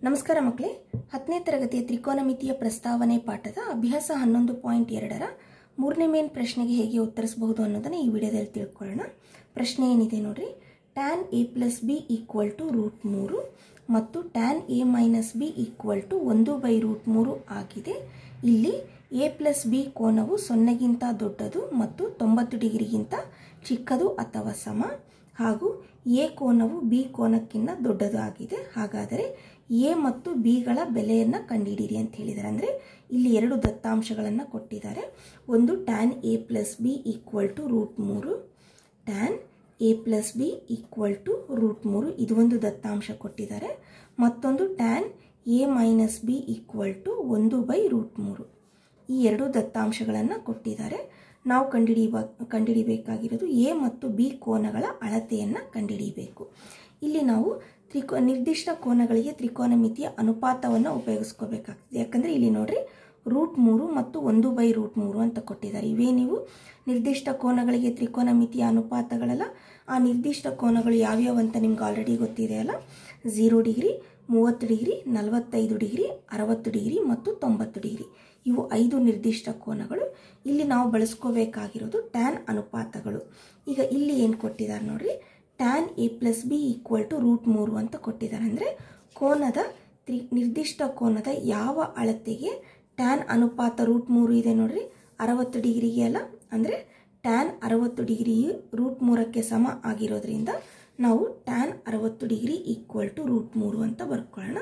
ನಮಸ್ಕಾರ ಮಕ್ಕಳೇ ಹತ್ತನೇ ತರಗತಿಯ ತ್ರಿಕೋನಮಿತಿಯ ಪ್ರಸ್ತಾವನೆ ಪಾಠದ ಅಭ್ಯಾಸ ಹನ್ನೊಂದು ಪಾಯಿಂಟ್ ಎರಡರ ಮೂರನೇ ಮೇನ್ ಪ್ರಶ್ನೆಗೆ ಹೇಗೆ ಉತ್ತರಿಸಬಹುದು ಅನ್ನೋದನ್ನು ಈ ವಿಡಿಯೋದಲ್ಲಿ ತಿಳ್ಕೊಳ್ಳೋಣ ಪ್ರಶ್ನೆ ಏನಿದೆ ನೋಡ್ರಿ tan A plus B equal to root ಮೂರು ಮತ್ತು tan A minus B equal to ಒಂದು ಬೈ ರೂಟ್ ಮೂರು ಆಗಿದೆ ಇಲ್ಲಿ ಎ ಪ್ಲಸ್ ಬಿ ಕೋನವು ಸೊನ್ನೆಗಿಂತ ದೊಡ್ಡದು ಮತ್ತು ತೊಂಬತ್ತು ಡಿಗ್ರಿಗಿಂತ ಚಿಕ್ಕದು ಅಥವಾ ಸಮ ಹಾಗೂ ಎ ಕೋನವು ಬಿ ಕೋನಕ್ಕಿಂತ ದೊಡ್ಡದು ಆಗಿದೆ ಹಾಗಾದರೆ ಎ ಮತ್ತು ಬಿಗಳ ಬೆಲೆಯನ್ನು ಕಂಡುಹಿಡಿಯಿರಿ ಅಂತ ಹೇಳಿದ್ದಾರೆ ಅಂದರೆ ಇಲ್ಲಿ ಎರಡು ದತ್ತಾಂಶಗಳನ್ನು ಕೊಟ್ಟಿದ್ದಾರೆ ಒಂದು tan A plus B equal to root ಮೂರು tan A plus B equal to root ಮೂರು ಇದು ಒಂದು ದತ್ತಾಂಶ ಕೊಟ್ಟಿದ್ದಾರೆ ಮತ್ತೊಂದು tan A minus B equal to ಒಂದು ಬೈ ರೂಟ್ ಮೂರು ಈ ಎರಡು ದತ್ತಾಂಶಗಳನ್ನು ಕೊಟ್ಟಿದ್ದಾರೆ ನಾವು ಕಂಡುಹಿಡಿಯುವ ಕಂಡುಹಿಡಿಬೇಕಾಗಿರೋದು ಎ ಮತ್ತು ಬಿ ಕೋನಗಳ ಅಳತೆಯನ್ನು ಕಂಡುಹಿಡಿಯಬೇಕು ಇಲ್ಲಿ ನಾವು ತ್ರಿಕೋ ನಿರ್ದಿಷ್ಟ ಕೋನಗಳಿಗೆ ತ್ರಿಕೋನಮಿತಿಯ ಅನುಪಾತವನ್ನು ಉಪಯೋಗಿಸ್ಕೋಬೇಕಾಗ್ತದೆ ಯಾಕಂದರೆ ಇಲ್ಲಿ ನೋಡ್ರಿ ರೂಟ್ ಮೂರು ಮತ್ತು ಒಂದು ಬೈ ರೂಟ್ ಮೂರು ಅಂತ ಕೊಟ್ಟಿದ್ದಾರೆ ಇವೇ ನೀವು ನಿರ್ದಿಷ್ಟ ಕೋನಗಳಿಗೆ ತ್ರಿಕೋನಮಿತಿಯ ಅನುಪಾತಗಳಲ್ಲ ಆ ನಿರ್ದಿಷ್ಟ ಕೋನಗಳು ಯಾವ್ಯಾವ ಅಂತ ನಿಮ್ಗೆ ಆಲ್ರೆಡಿ ಗೊತ್ತಿದೆ ಅಲ್ಲ ಝೀರೋ ಡಿಗ್ರಿ ಮೂವತ್ತು ಡಿಗ್ರಿ ನಲವತ್ತೈದು ಡಿಗ್ರಿ ಅರವತ್ತು ಡಿಗ್ರಿ ಮತ್ತು ತೊಂಬತ್ತು ಡಿಗ್ರಿ ಇವು ಐದು ನಿರ್ದಿಷ್ಟ ಕೋನಗಳು ಇಲ್ಲಿ ನಾವು ಬಳಸ್ಕೋಬೇಕಾಗಿರೋದು ಟ್ಯಾನ್ ಅನುಪಾತಗಳು ಈಗ ಇಲ್ಲಿ ಏನು ಕೊಟ್ಟಿದ್ದಾರೆ ನೋಡ್ರಿ tan A plus B equal to root ಮೂರು ಅಂತ ಕೊಟ್ಟಿದ್ದಾರೆ ಅಂದರೆ ಕೋನದ ತ್ರಿ ನಿರ್ದಿಷ್ಟ ಕೋನದ ಯಾವ ಅಳತೆಗೆ ಟ್ಯಾನ್ ಅನುಪಾತ ರೂಟ್ ಮೂರು ಇದೆ ನೋಡ್ರಿ ಅರವತ್ತು ಡಿಗ್ರಿಗೆ ಅಲ್ಲ ಅಂದರೆ ಟ್ಯಾನ್ ಅರವತ್ತು ಡಿಗ್ರಿ ರೂಟ್ ಮೂರಕ್ಕೆ ಸಮ ಆಗಿರೋದ್ರಿಂದ ನಾವು ಟ್ಯಾನ್ ಅರವತ್ತು ಡಿಗ್ರಿ ಈಕ್ವಲ್ ಟು ರೂಟ್ ಮೂರು ಅಂತ ಬರ್ಕೊಳ್ಳೋಣ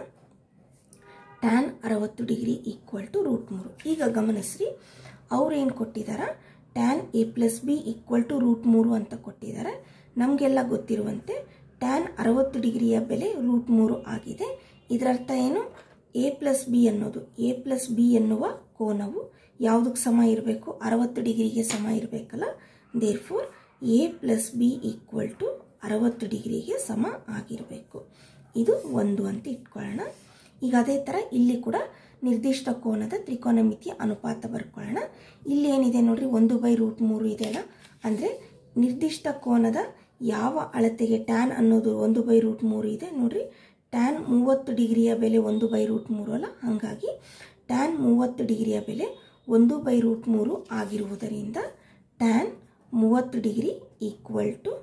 ಟ್ಯಾನ್ ಅರವತ್ತು ಡಿಗ್ರಿ ಈಕ್ವಲ್ ಟು ರೂಟ್ ಮೂರು ಈಗ ಗಮನಿಸ್ರಿ ಅವ್ರು ಏನು ಕೊಟ್ಟಿದ್ದಾರೆ tan A plus B equal to root ಮೂರು ಅಂತ ಕೊಟ್ಟಿದ್ದಾರೆ ನಮಗೆಲ್ಲ ಗೊತ್ತಿರುವಂತೆ ಟ್ಯಾನ್ ಅರವತ್ತು ಡಿಗ್ರಿಯ ಬೆಲೆ ರೂಟ್ ಮೂರು ಆಗಿದೆ ಇದರರ್ಥ ಏನು ಎ ಪ್ಲಸ್ ಬಿ ಅನ್ನೋದು ಎ ಪ್ಲಸ್ ಬಿ ಎನ್ನುವ ಕೋನವು ಯಾವುದಕ್ಕೆ ಸಮ ಇರಬೇಕು ಅರವತ್ತು ಡಿಗ್ರಿಗೆ ಸಮ ಇರಬೇಕಲ್ಲ therefore A plus B equal to ಅರವತ್ತು ಡಿಗ್ರಿಗೆ ಸಮ ಆಗಿರಬೇಕು ಇದು ಒಂದು ಅಂತ ಇಟ್ಕೊಳ್ಳೋಣ ಈಗ ಅದೇ ಥರ ಇಲ್ಲಿ ಕೂಡ ನಿರ್ದಿಷ್ಟ ಕೋನದ ತ್ರಿಕೋನಮಿತಿಯ ಅನುಪಾತ ಬರ್ಕೊಳ್ಳೋಣ ಇಲ್ಲಿ ಏನಿದೆ ನೋಡ್ರಿ ಒಂದು ಬೈ ರೂಟ್ ಮೂರು ಇದೆಯಲ್ಲ ಅಂದರೆ ನಿರ್ದಿಷ್ಟ ಕೋನದ ಯಾವ ಅಳತೆಗೆ ಟ್ಯಾನ್ ಅನ್ನೋದು ಒಂದು ಬೈ ರೂಟ್ ಮೂರು ಇದೆ ನೋಡ್ರಿ ಟ್ಯಾನ್ ಮೂವತ್ತು ಡಿಗ್ರಿಯ ಬೆಲೆ ಒಂದು ಬೈ ರೂಟ್ ಮೂರು ಅಲ್ಲ ಹಾಗಾಗಿ ಟ್ಯಾನ್ ಮೂವತ್ತು ಡಿಗ್ರಿಯ ಬೆಲೆ ಒಂದು ಬೈ ರೂಟ್ ಮೂರು ಆಗಿರುವುದರಿಂದ ಟ್ಯಾನ್ ಮೂವತ್ತು ಡಿಗ್ರಿ ಈಕ್ವಲ್ ಟು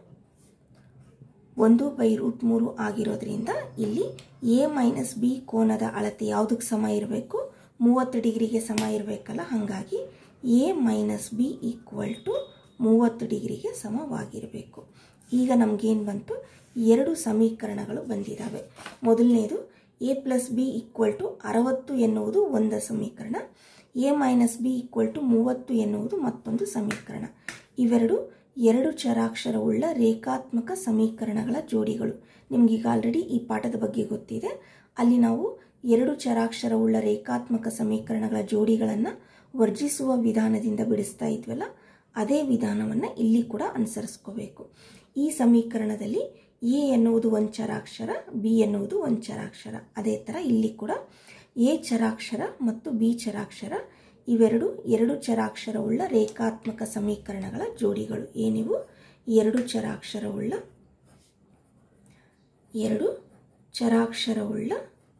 ಒಂದು ಬೈ ರೂಟ್ ಮೂರು ಆಗಿರೋದ್ರಿಂದ ಇಲ್ಲಿ ಎ ಮೈನಸ್ ಬಿ ಕೋನದ ಅಳತೆ ಯಾವುದಕ್ಕೆ ಸಮ ಇರಬೇಕು ಮೂವತ್ತು ಡಿಗ್ರಿಗೆ ಸಮ ಇರಬೇಕಲ್ಲ ಹಾಗಾಗಿ A minus B equal to ಮೂವತ್ತು ಡಿಗ್ರಿಗೆ ಸಮವಾಗಿರಬೇಕು ಈಗ ನಮಗೇನು ಬಂತು ಎರಡು ಸಮೀಕರಣಗಳು ಬಂದಿದ್ದಾವೆ ಮೊದಲನೇದು A plus B equal to ಅರವತ್ತು ಎನ್ನುವುದು ಒಂದು ಸಮೀಕರಣ A minus B equal to ಮೂವತ್ತು ಎನ್ನುವುದು ಮತ್ತೊಂದು ಸಮೀಕರಣ ಇವೆರಡು ಎರಡು ಚರಾಕ್ಷರವುಳ್ಳ ರೇಖಾತ್ಮಕ ಸಮೀಕರಣಗಳ ಜೋಡಿಗಳು ನಿಮಗೀಗ ಆಲ್ರೆಡಿ ಈ ಪಾಠದ ಬಗ್ಗೆ ಗೊತ್ತಿದೆ ಅಲ್ಲಿ ನಾವು ಎರಡು ಚರಾಕ್ಷರವುಳ್ಳ ರೇಖಾತ್ಮಕ ಸಮೀಕರಣಗಳ ಜೋಡಿಗಳನ್ನು ವರ್ಜಿಸುವ ವಿಧಾನದಿಂದ ಬಿಡಿಸ್ತಾ ಇದ್ವಲ್ಲ ಅದೇ ವಿಧಾನವನ್ನು ಇಲ್ಲಿ ಕೂಡ ಅನುಸರಿಸ್ಕೋಬೇಕು ಈ ಸಮೀಕರಣದಲ್ಲಿ ಎ ಎನ್ನುವುದು ಒಂದು ಚರಾಕ್ಷರ ಬಿ ಎನ್ನುವುದು ಒಂದು ಚರಾಕ್ಷರ ಅದೇ ಥರ ಇಲ್ಲಿ ಕೂಡ ಎ ಚರಾಕ್ಷರ ಮತ್ತು ಬಿ ಚರಾಕ್ಷರ ಇವೆರಡು ಎರಡು ಚರಾಕ್ಷರವುಳ್ಳ ರೇಖಾತ್ಮಕ ಸಮೀಕರಣಗಳ ಜೋಡಿಗಳು ಏನಿವು ಎರಡು ಚರಾಕ್ಷರವುಳ್ಳ ಎರಡು ಚರಾಕ್ಷರವುಳ್ಳ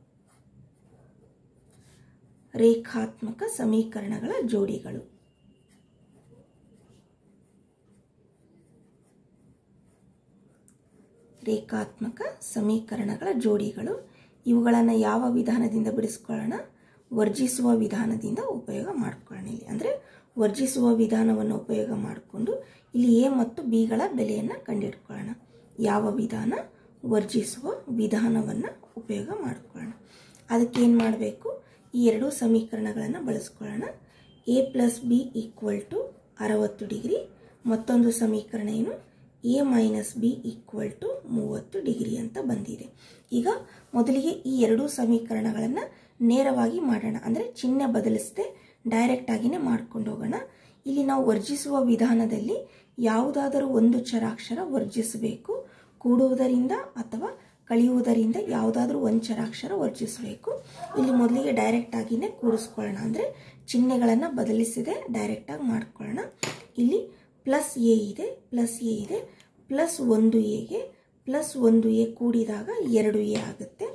ರೇಖಾತ್ಮಕ ಸಮೀಕರಣಗಳ ಜೋಡಿಗಳು ರೇಖಾತ್ಮಕ ಸಮೀಕರಣಗಳ ಜೋಡಿಗಳು ಇವುಗಳನ್ನು ಯಾವ ವಿಧಾನದಿಂದ ಬಿಡಿಸ್ಕೊಳ್ಳೋಣ ವರ್ಜಿಸುವ ವಿಧಾನದಿಂದ ಉಪಯೋಗ ಮಾಡ್ಕೊಳ್ಳೋಣ ಇಲ್ಲಿ ಅಂದರೆ ವರ್ಜಿಸುವ ವಿಧಾನವನ್ನು ಉಪಯೋಗ ಮಾಡಿಕೊಂಡು ಇಲ್ಲಿ ಎ ಮತ್ತು ಬಿಗಳ ಬೆಲೆಯನ್ನು ಕಂಡುಹಿಡ್ಕೊಳ್ಳೋಣ ಯಾವ ವಿಧಾನ ವರ್ಜಿಸುವ ವಿಧಾನವನ್ನು ಉಪಯೋಗ ಮಾಡಿಕೊಳ್ಳೋಣ ಅದಕ್ಕೆ ಏನು ಮಾಡಬೇಕು ಈ ಎರಡೂ ಸಮೀಕರಣಗಳನ್ನು ಬಳಸ್ಕೊಳ್ಳೋಣ A plus B equal to ಅರವತ್ತು ಡಿಗ್ರಿ ಮತ್ತೊಂದು ಸಮೀಕರಣ ಏನು A minus B equal to ಮೂವತ್ತು ಡಿಗ್ರಿ ಅಂತ ಬಂದಿದೆ ಈಗ ಮೊದಲಿಗೆ ಈ ಎರಡೂ ಸಮೀಕರಣಗಳನ್ನು ನೇರವಾಗಿ ಮಾಡೋಣ ಅಂದರೆ ಚಿಹ್ನೆ ಬದಲಿಸದೆ ಡೈರೆಕ್ಟ್ ಆಗಿನೇ ಮಾಡ್ಕೊಂಡು ಹೋಗೋಣ ಇಲ್ಲಿ ನಾವು ವರ್ಜಿಸುವ ವಿಧಾನದಲ್ಲಿ ಯಾವುದಾದರೂ ಒಂದು ಚರಾಕ್ಷರ ವರ್ಜಿಸಬೇಕು ಕೂಡುವುದರಿಂದ ಅಥವಾ ಕಳೆಯುವುದರಿಂದ ಯಾವುದಾದ್ರೂ ಒಂದು ಚರಾಕ್ಷರ ವರ್ಜಿಸಬೇಕು ಇಲ್ಲಿ ಮೊದಲಿಗೆ ಡೈರೆಕ್ಟ್ ಆಗಿನೇ ಕೂಡಿಸ್ಕೊಳ್ಳೋಣ ಅಂದರೆ ಚಿಹ್ನೆಗಳನ್ನು ಬದಲಿಸದೆ ಡೈರೆಕ್ಟಾಗಿ ಮಾಡ್ಕೊಳ್ಳೋಣ ಇಲ್ಲಿ ಪ್ಲಸ್ ಎ ಇದೆ ಪ್ಲಸ್ ಎ ಇದೆ ಪ್ಲಸ್ ಒಂದು ಎಗೆ ಪ್ಲಸ್ ಒಂದು ಎ ಕೂಡಿದಾಗ ಎರಡು ಎ ಆಗುತ್ತೆ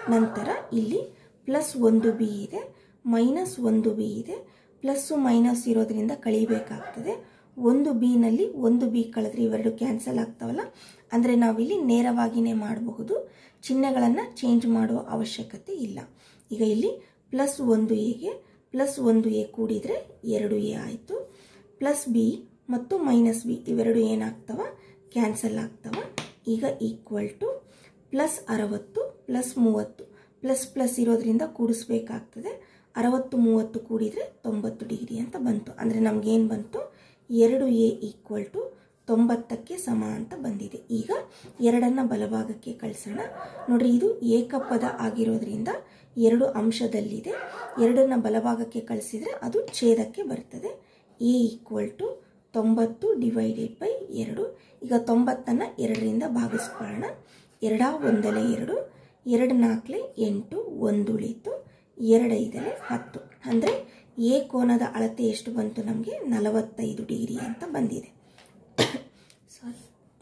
ನಂತರ ಇಲ್ಲಿ ಪ್ಲಸ್ ಒಂದು ಬಿ ಇದೆ ಮೈನಸ್ ಒಂದು ಬಿ ಇದೆ ಪ್ಲಸ್ಸು ಮೈನಸ್ ಇರೋದ್ರಿಂದ ಕಳಿಬೇಕಾಗ್ತದೆ ಒಂದು ಬಿನಲ್ಲಿ ಒಂದು ಬಿ ಕಳೆದ್ರೆ ಇವೆರಡು ಕ್ಯಾನ್ಸಲ್ ಆಗ್ತಾವಲ್ಲ ಅಂದರೆ ನಾವಿಲ್ಲಿ ನೇರವಾಗಿಯೇ ಮಾಡಬಹುದು ಚಿಹ್ನೆಗಳನ್ನು ಚೇಂಜ್ ಮಾಡುವ ಅವಶ್ಯಕತೆ ಇಲ್ಲ ಈಗ ಇಲ್ಲಿ ಪ್ಲಸ್ ಒಂದು ಎಗೆ ಪ್ಲಸ್ ಒಂದು ಎ ಕೂಡಿದರೆ ಎರಡು ಎ ಆಯಿತು ಪ್ಲಸ್ ಬಿ ಮತ್ತು ಮೈನಸ್ ಬಿ ಇವೆರಡು ಏನಾಗ್ತವ ಕ್ಯಾನ್ಸಲ್ ಆಗ್ತವ ಈಗ ಈಕ್ವಲ್ ಟು ಪ್ಲಸ್ ಅರವತ್ತು ಪ್ಲಸ್ ಮೂವತ್ತು ಪ್ಲಸ್ ಪ್ಲಸ್ ಇರೋದ್ರಿಂದ ಕೂಡಿಸ್ಬೇಕಾಗ್ತದೆ ಅರವತ್ತು ಮೂವತ್ತು ಕೂಡಿದರೆ ತೊಂಬತ್ತು ಡಿಗ್ರಿ ಅಂತ ಬಂತು ಅಂದರೆ ನಮಗೇನು ಬಂತು ಎರಡು ಎ ಈಕ್ವಲ್ ಟು ತೊಂಬತ್ತಕ್ಕೆ ಸಮ ಅಂತ ಬಂದಿದೆ ಈಗ ಎರಡನ್ನು ಬಲಭಾಗಕ್ಕೆ ಕಳಿಸೋಣ ನೋಡ್ರಿ ಇದು ಏಕಪದ ಆಗಿರೋದ್ರಿಂದ ಎರಡು ಅಂಶದಲ್ಲಿದೆ ಎರಡನ್ನು ಬಲಭಾಗಕ್ಕೆ ಕಳಿಸಿದರೆ ಅದು ಛೇದಕ್ಕೆ ಬರ್ತದೆ ಎ ಈಕ್ವಲ್ ಟು ತೊಂಬತ್ತು ಡಿವೈಡೆಡ್ ಬೈ ಎರಡು ಈಗ ತೊಂಬತ್ತನ್ನು ಎರಡರಿಂದ ಭಾಗಿಸ್ಕೊಳ್ಳೋಣ ಎರಡ ಒಂದಲೆ ಎರಡು ಎರಡು ನಾಲ್ಕಲೆ ಎಂಟು ಒಂದು ಉಳಿತು ಎರಡೈದಲೆ ಹತ್ತು ಅಂದರೆ ಎ ಕೋನದ ಅಳತೆ ಎಷ್ಟು ಬಂತು ನಮಗೆ ನಲವತ್ತೈದು ಡಿಗ್ರಿ ಅಂತ ಬಂದಿದೆ ಸಾರಿ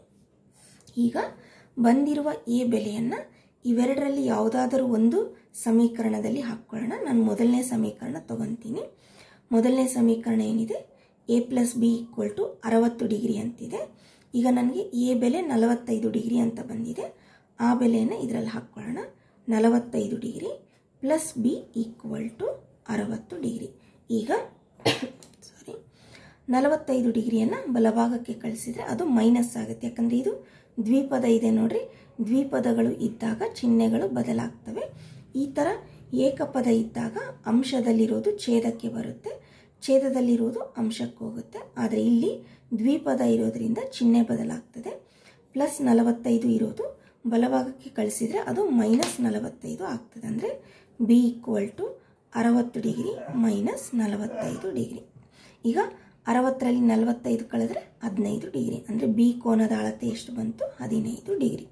ಈಗ ಬಂದಿರುವ ಎ ಬೆಲೆಯನ್ನು ಇವೆರಡರಲ್ಲಿ ಯಾವುದಾದರೂ ಒಂದು ಸಮೀಕರಣದಲ್ಲಿ ಹಾಕ್ಕೊಳ್ಳೋಣ ನಾನು ಮೊದಲನೇ ಸಮೀಕರಣ ತಗೊತೀನಿ ಮೊದಲನೇ ಸಮೀಕರಣ ಏನಿದೆ A plus B equal to ಅರವತ್ತು ಡಿಗ್ರಿ ಅಂತಿದೆ ಈಗ ನನಗೆ ಎ ಬೆಲೆ ನಲವತ್ತೈದು ಡಿಗ್ರಿ ಅಂತ ಬಂದಿದೆ ಆ ಬೆಲೆಯನ್ನು ಇದರಲ್ಲಿ ಹಾಕ್ಕೊಳ್ಳೋಣ ನಲವತ್ತೈದು degree plus B equal to ಅರವತ್ತು ಡಿಗ್ರಿ ಈಗ ಸಾರಿ ನಲವತ್ತೈದು ಡಿಗ್ರಿಯನ್ನು ಬಲಭಾಗಕ್ಕೆ ಕಳಿಸಿದರೆ ಅದು ಮೈನಸ್ ಆಗುತ್ತೆ ಯಾಕಂದರೆ ಇದು ದ್ವಿಪದ ಇದೆ ನೋಡ್ರಿ ದ್ವಿಪದಗಳು ಇದ್ದಾಗ ಚಿಹ್ನೆಗಳು ಬದಲಾಗ್ತವೆ ಈ ಥರ ಏಕಪದ ಇದ್ದಾಗ ಅಂಶದಲ್ಲಿರೋದು ಛೇದಕ್ಕೆ ಬರುತ್ತೆ ಛೇದದಲ್ಲಿರೋದು ಅಂಶಕ್ಕೆ ಹೋಗುತ್ತೆ ಆದರೆ ಇಲ್ಲಿ ದ್ವಿಪದ ಇರೋದ್ರಿಂದ ಚಿಹ್ನೆ ಬದಲಾಗ್ತದೆ ಪ್ಲಸ್ ನಲವತ್ತೈದು ಇರೋದು ಬಲಭಾಗಕ್ಕೆ ಕಳಿಸಿದರೆ ಅದು ಮೈನಸ್ ನಲವತ್ತೈದು ಆಗ್ತದೆ ಅಂದರೆ ಬಿ ಈಕ್ವಲ್ ಟು ಅರವತ್ತು ಡಿಗ್ರಿ ಮೈನಸ್ ನಲವತ್ತೈದು ಡಿಗ್ರಿ ಈಗ ಅರವತ್ತರಲ್ಲಿ ನಲವತ್ತೈದು ಕಳೆದ್ರೆ ಹದಿನೈದು ಡಿಗ್ರಿ ಅಂದರೆ ಬಿ ಕೋನದ ಅಳತೆ ಎಷ್ಟು ಬಂತು ಹದಿನೈದು ಡಿಗ್ರಿ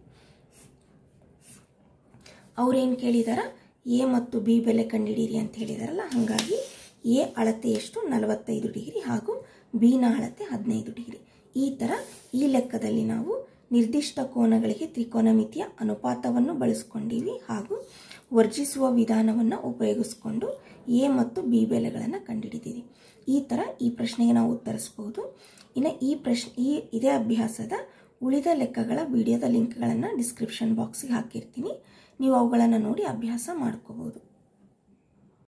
ಅವ್ರೇನು ಕೇಳಿದಾರ ಎ ಮತ್ತು ಬಿ ಬೆಲೆ ಕಂಡುಹಿಡೀರಿ ಅಂತ ಹೇಳಿದಾರಲ್ಲ ಹಾಗಾಗಿ ಎ ಅಳತೆ ಎಷ್ಟು ನಲವತ್ತೈದು ಡಿಗ್ರಿ ಹಾಗೂ ಬಿನ ಅಳತೆ ಹದಿನೈದು ಡಿಗ್ರಿ ಈ ಥರ ಈ ಲೆಕ್ಕದಲ್ಲಿ ನಾವು ನಿರ್ದಿಷ್ಟ ಕೋನಗಳಿಗೆ ತ್ರಿಕೋನಮಿತಿಯ ಅನುಪಾತವನ್ನು ಬಳಸ್ಕೊಂಡಿವಿ ಹಾಗೂ ವರ್ಜಿಸುವ ವಿಧಾನವನ್ನು ಉಪಯೋಗಿಸ್ಕೊಂಡು ಎ ಮತ್ತು ಬಿ ಬೆಲೆಗಳನ್ನು ಕಂಡುಹಿಡಿದೀವಿ ಈ ಥರ ಈ ಪ್ರಶ್ನೆಗೆ ನಾವು ಉತ್ತರಿಸ್ಬೋದು ಇನ್ನು ಈ ಪ್ರಶ್ನೆ ಈ ಇದೇ ಅಭ್ಯಾಸದ ಉಳಿದ ಲೆಕ್ಕಗಳ ವಿಡಿಯೋದ ಲಿಂಕ್ಗಳನ್ನು ಡಿಸ್ಕ್ರಿಪ್ಷನ್ ಬಾಕ್ಸಿಗೆ ಹಾಕಿರ್ತೀನಿ ನೀವು ಅವುಗಳನ್ನು ನೋಡಿ ಅಭ್ಯಾಸ ಮಾಡ್ಕೋಬೋದು